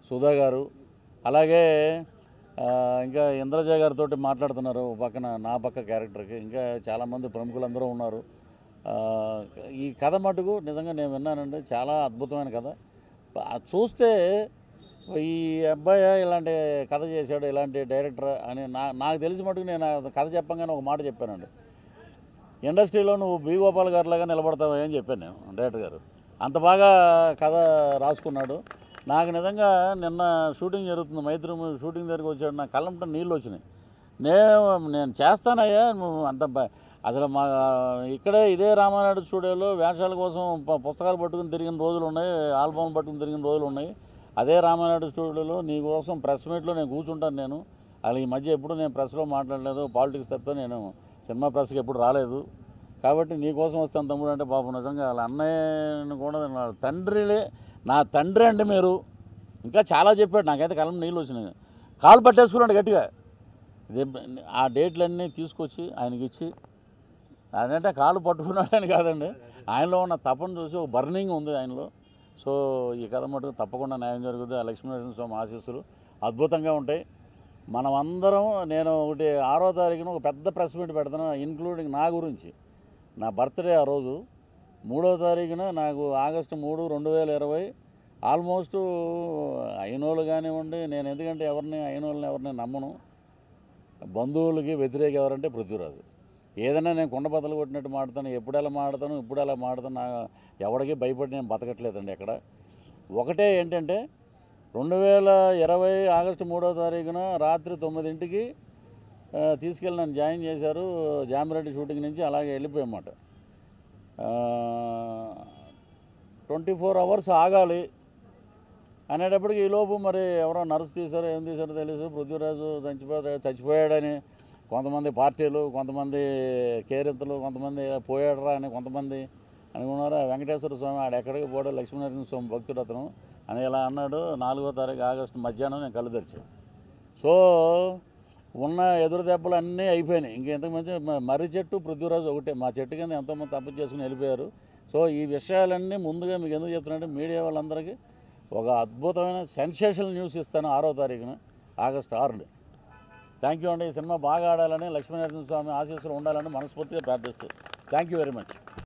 సుధా గారు అలాగే ఆ, ఇంకా ఇంద్రజ గారితో మాట్లాడుతున్నారు ఓ పక్కన నా పక్క క్యారెక్టర్కి ఇంకా చాలామంది ప్రముఖులు అందరూ ఉన్నారు ఆ, ఈ కథ మటుకు నిజంగా నేను విన్నానండి చాలా అద్భుతమైన కథ ఆ, చూస్తే ఈ అబ్బాయి ఇలాంటి కథ చేశాడు ఇలాంటి డైరెక్టర్ అని నా నాకు తెలిసి మటుకు నేను ఆ కథ చెప్పంగానే ఒక మాట చెప్పానండి ఇండస్ట్రీలో నువ్వు బి గోపాల్ గారిలాగా నిలబడతావు అని చెప్పాను నేను డైరెక్టర్ గారు అంత బాగా కథ రాసుకున్నాడు నాకు నిజంగా నిన్న షూటింగ్ జరుగుతుంది మైత్రి మూవీ షూటింగ్ దగ్గరికి వచ్చాడు నా కళ్ళంట నీళ్ళు వచ్చినాయి నేను నేను చేస్తానయ్యా నువ్వు అంత బ- అసలు మా ఇక్కడే ఇదే రామానాయుడు స్టూడియోలో వేషాల కోసం ప- పుస్తకాలు పట్టుకుని తిరిగిన రోజులు ఉన్నాయి ఆల్బమ్ పట్టుకుని తిరిగిన రోజులు ఉన్నాయి అదే రామానాయుడు స్టూడియోలో నీ కోసం ప్రెస్ మీట్లో నేను కూర్చుంటాను నేను అలా ఈ మధ్య ఎప్పుడు నేను ప్రెస్లో మాట్లాడలేదు పాలిటిక్స్ తప్పితే నేను సినిమా ప్రెస్కి ఎప్పుడు రాలేదు కాబట్టి నీ కోసం వస్తాను తమ్ముడు అంటే పాపం నిజంగా వాళ్ళ అన్నయ్యని కూడా నా తండ్రిలే నా తండ్రి అంటే మీరు ఇంకా చాలా చెప్పాడు నాకైతే కలం నీళ్ళు వచ్చినాయి కాలు పట్టేసుకున్నాడు గట్టిగా ఇదే ఆ డేట్లన్నీ తీసుకొచ్చి ఆయనకి ఇచ్చి అదంటే కాలు పట్టుకున్నాడని కాదండి ఆయనలో ఉన్న తపన చూసి ఒక బర్నింగ్ ఉంది ఆయనలో సో ఈ కథ మటుకు తప్పకుండా న్యాయం జరుగుతుంది ఆ లక్ష్మీనరసింహ స్వామి ఆశీస్సులు అద్భుతంగా ఉంటాయి మనం అందరం నేను ఒకటి ఆరో తారీఖున ఒక పెద్ద ప్రెస్ మీట్ పెడతాను ఇన్క్లూడింగ్ నా గురించి నా బర్త్డే ఆ రోజు మూడో తారీఖున నాకు ఆగస్టు మూడు రెండు వేల ఇరవై ఆల్మోస్ట్ అయినోళ్ళు కానివ్వండి నేను ఎందుకంటే ఎవరిని అయినోళ్ళని ఎవరిని నమ్మను బంధువులకి వ్యతిరేక ఎవరంటే పృథ్వీరాజు ఏదైనా నేను కుండ బద్దలు కొట్టినట్టు మాడతాను ఎప్పుడు ఎలా మాడతాను ఇప్పుడు ఎలా మాడతాను నా ఎవరికి భయపడి నేను బతకట్లేదండి ఎక్కడ ఒకటే ఏంటంటే రెండు వేల ఇరవై ఆగస్టు మూడో తారీఖున రాత్రి తొమ్మిదింటికి ఆ, తీసుకెళ్ళి నన్ను జాయిన్ చేశారు జామిరెడ్డి షూటింగ్ నుంచి అలాగే వెళ్ళిపోయామాట ట్వంటీ ఫోర్ అవర్స్ ఆగాలి అనేటప్పటికి ఈలోపు మరి ఎవరో నర్సు తీశారో ఏం తీశారో తెలుసు పృథ్వీరాజు చచ్చిపోతాడు చచ్చిపోయాడని కొంతమంది పార్టీలు కొంతమంది కేరింతలు కొంతమంది పోయాడరా అని కొంతమంది అనుకున్నారు ఆ వెంకటేశ్వర స్వామి ఆడ ఎక్కడికి పోయాడో లక్ష్మీనరసింహ స్వామి భక్తుడు అతను అని ఇలా అన్నాడు నాలుగో తారీఖు ఆగస్టు మధ్యాహ్నం నేను కళ్ళు తెరిచాను సో ఉన్న ఎదురు దెబ్బలు అన్నీ అయిపోయినాయి ఇంకెంతకు మంచి మ- మర్రి చెట్టు పృథ్వీరాజు ఒకటే మా చెట్టు కింద ఎంతోమంది తప్పు చేసుకుని వెళ్ళిపోయారు సో ఈ విషయాలన్నీ ముందుగా మీకు ఎందుకు చెప్తున్నానంటే మీడియా వాళ్ళందరికీ ఒక అద్భుతమైన సెన్సేషనల్ న్యూస్ ఇస్తాను ఆరో తారీఖున ఆగస్ట్ ఆరుని థ్యాంక్ యూ అండి ఈ సినిమా బాగా ఆడాలని లక్ష్మీనరసింహ స్వామి ఆశీస్సులు ఉండాలని మనస్ఫూర్తిగా ప్రార్థిస్తూ థ్యాంక్ యూ వెరీ మచ్